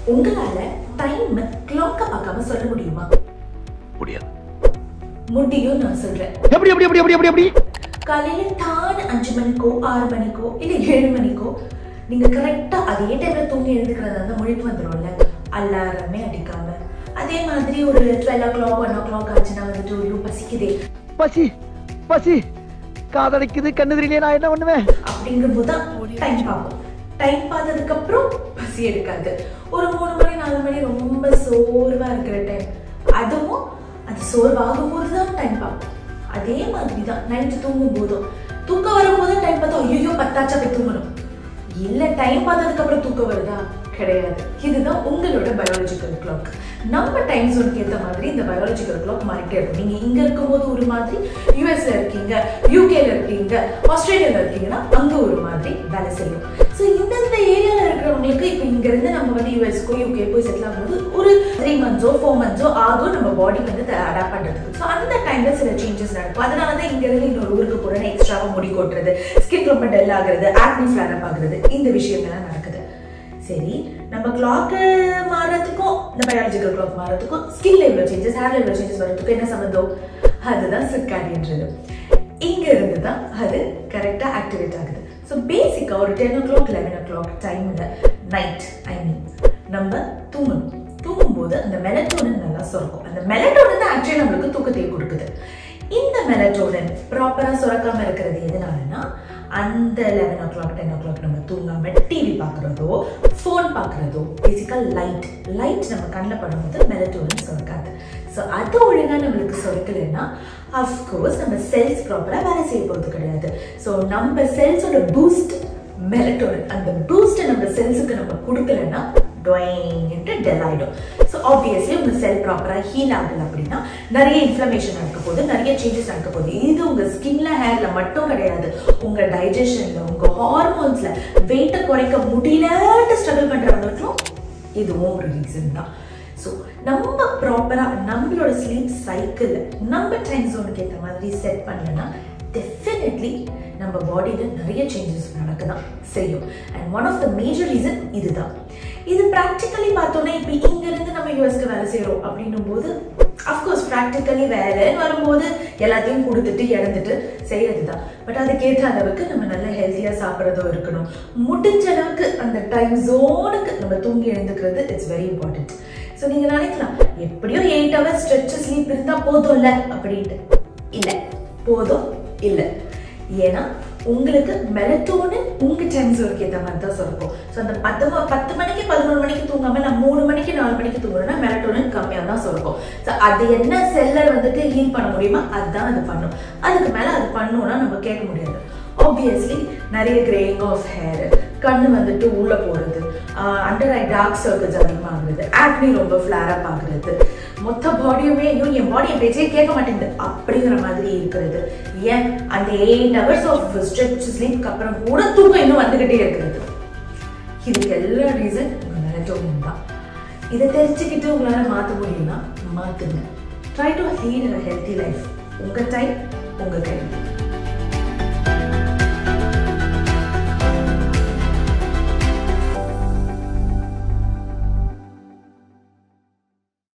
உங்களால டைம் கிளாக்க பார்க்காம சொல்ல முடியுமா முடியாது முடியும் நான் சொல்றேன் எப்படி எப்படி எப்படி எப்படி எப்படி எப்படி காலையில தான் அஞ்சு மணிக்கோ ஆறு மணிக்கோ இல்ல ஏழு மணிக்கோ நீங்க கரெக்டா அதே டைம்ல தூங்கி எழுந்துக்கிறதா இருந்தா முழிப்பு வந்துடும்ல அலாரமே அடிக்காம அதே மாதிரி ஒரு twelve o'clock one o'clock ஆச்சுன்னா வந்துட்டு ஐயோ பசிக்குதே பசி பசி காதடைக்குது கண்ணு தெரியலையே நான் என்ன பண்ணுவேன் அப்படிங்கும்போது தான் டைம் பார்ப்போம் டைம் பார்த்ததுக்கு அப்புறம் பசி எடுக்காது ஒரு மூணு மணி நாலு மணி ரொம்ப சோர்வா இருக்கிற டைம் அதுவும் அது சோர்வாகும் போது தான் டைம் பார்ப்போம் அதே மாதிரி தான் நைட்டு தூங்கும் போதும் தூக்கம் வரும்போது டைம் பார்த்தா ஐயோ பத்தாச்சா போய் தூங்கணும் இல்ல டைம் பார்த்ததுக்கு அப்புறம் தூக்கம் வருதா கிடையாது இதுதான் உங்களோட பயாலஜிக்கல் கிளாக் நம்ம டைம் ஜோனுக்கு ஏற்ற மாதிரி இந்த பயாலஜிக்கல் கிளாக் மாறிட்டே இருக்கும் நீங்க இங்க இருக்கும்போது ஒரு மாதிரி யூஎஸ்ல இருக்கீங்க யூகேல இருக்கீங்க ஆஸ்திரேலியால இருக்கீங்கன்னா அங்க ஒரு மாதிரி வேலை செய்யும் ஸோ இந்தந்த ஏரியால இருக்கிறவங்களுக்கு இப்போ இங்க இருந்து நம்ம வந்து யூஎஸ்க்கோ யூகே போய் செட்டில் ஆகும்போது ஒரு த்ரீ மந்த்ஸோ ஃபோர் மந்த்ஸோ ஆகும் நம்ம பாடி வந்து அடாப்ட் பண்றதுக்கு ஸோ அந்த டைம்ல சில சேஞ்சஸ் நடக்கும் அதனால தான் இங்க இருந்து இன்னொரு ஊருக்கு போறேன்னு எக்ஸ்ட்ராவா முடி கொட்டுறது ஸ்கின் ரொம்ப டல் ஆகுறது ஆக்னி ஃபிளார் ஆகுறது இந்த விஷயங்கள்லாம் நடக்குது சரி நம்ம கிளாக் மாறதுக்கும் இந்த பயாலஜிக்கல் கிளாக் மாறதுக்கும் ஸ்கின்ல இவ்வளோ சேஞ்சஸ் ஹேர்ல இவ்வளோ சேஞ்சஸ் வரதுக்கும் என்ன சம்மந்தம் அதுதான் சிர்காடின்றது இங்க இருந்து தான் அது கரெக்டா ஆக்டிவேட் ஆகுது ஸோ பேசிக்கா ஒரு ten o'clock eleven o'clock டைம்ல நைட் ஐ மீன் நம்ம தூங்கணும் தூங்கும்போது அந்த மெலட்டோனின் நல்லா சுரக்கும் அந்த மெலட்டோனின் தான் ஆக்சுவலி நம்மளுக்கு தூக்கத்தை கொடுக்குது இந்த மெலட்டோனின் ப்ராப்பரா சுரக்காம இருக்கிறது எதனாலனா அந்த eleven o'clock ten o'clock நம்ம தூங்காம டிவி பார்க்குறதோ ஃபோன் பார்க்குறதோ பேசிக்காக லைட் லைட் நம்ம கண்ணில் படும்போது மெலட்டோனின் சுரக்காது ஸோ அது ஒழுங்கா நம்மளுக்கு சுரக்கலைன்னா அஃப்கோர்ஸ் நம்ம செல்ஸ் ப்ராப்பராக வேலை செய்ய போகிறது கிடையாது ஸோ நம்ம செல்ஸோட பூஸ்ட் மெலட்டோனின் அந்த பூஸ்ட்டை நம்ம செல்ஸுக்கு நம்ம கொடுக்கலன்னா டொயின்ட்டு டெல் ஆகிடும் ஸோ ஆப்வியஸ்லி உங்கள் செல் ப்ராப்பராக ஹீல் ஆகல அப்படின்னா நிறைய இன்ஃப்ளமேஷன் நடக்க போகுது நிறைய சேஞ்சஸ் நடக்க போகுது இது உங்கள் ஸ்கின்ல ஹேர்ல மட்டும் கிடையாது உங்கள் டைஜஷனில் உங்கள் ஹார்மோன்ஸில் வெயிட்டை குறைக்க முடியலன்ட்டு ஸ்ட்ரகிள் பண்ணுறவங்களுக்கும் இதுவும் ஒரு ரீசன் தான் ஸோ நம்ம ப்ராப்பராக நம்மளோட ஸ்லீப் சைக்கிள் நம்ம டைம் ஜோனுக்கு ஏற்ற மாதிரி செட் பண்ணலன்னா டெஃபினெட்லி நம்ம பாடியில் நிறைய சேஞ்சஸ் நடக்க தான் செய்யும் and one of the major reason இதுதான் இது ப்ராக்டிக்கலி பார்த்தோன்னா இப்போ இங்கேருந்து நம்ம யூஎஸ்க்கு வேலை செய்கிறோம் அப்படின்னும் போது அஃப்கோர்ஸ் ப்ராக்டிக்கலி வேலைன்னு வரும்போது எல்லாத்தையும் கொடுத்துட்டு இறந்துட்டு செய்யறது தான் பட் அதுக்கேற்ற அளவுக்கு நம்ம நல்ல ஹெல்த்தியாக சாப்பிட்றதும் இருக்கணும் முடிஞ்ச அளவுக்கு அந்த டைம் ஜோனுக்கு நம்ம தூங்கி எழுந்துக்கிறது இட்ஸ் வெரி இம்பார்ட்டன்ட் ஸோ நீங்கள் நினைக்கலாம் எப்படியோ எயிட் ஹவர்ஸ் ஸ்ட்ரெச் ஸ்லீப் இருந்தால் போதும்ல அப்படின்ட்டு இல்லை போதும் இல்லை ஏன்னா உங்களுக்கு மெலட்டோனின் உங்க டைம் ஜோனுக்கு ஏற்ற மாதிரி தான் சுரக்கும் ஸோ அந்த பத்து ம- பத்து மணிக்கு பதினொரு மணிக்கு தூங்காம நான் மூணு மணிக்கு நாலு மணிக்கு தூங்குறேன்னா மெலட்டோனின் கம்மியாக தான் சுரக்கும் ஸோ அது என்ன செல்லர் வந்துட்டு ஹீல் பண்ண முடியுமா அதுதான் அது பண்ணும் அதுக்கு மேலே அது பண்ணும்னா நம்ம கேட்க முடியாது ஆப்வியஸ்லி நிறைய கிரேயிங் ஆஃப் ஹேர் கண்ணு வந்துட்டு உள்ள போறது அண்டர் ஐ டார்க் சர்க்கிள்ஸ் அதிகமாகுறது ஆக்னி ரொம்ப ஃபிளாரப் ஆகுறது மொத்த பாடியுமே ஐயோ என் பாடி என் பேச்சே கேட்க மாட்டேங்குது அப்படிங்கிற மாதிரி இருக்கிறது ஏன் அந்த எயிட் ஹவர்ஸ் ஆஃப் ஸ்ட்ரெச் ஸ்லீப்க்கு அப்புறம் கூட தூக்கம் இன்னும் வந்துகிட்டே இருக்கிறது இதுக்கு எல்லா ரீசன் உங்க மெலட்டோனின் தான் இதை தெரிஞ்சுக்கிட்டு உங்களால மாற்ற முடியும்னா மாத்துங்க try to lead a healthy life உங்க டைம் உங்க கையில்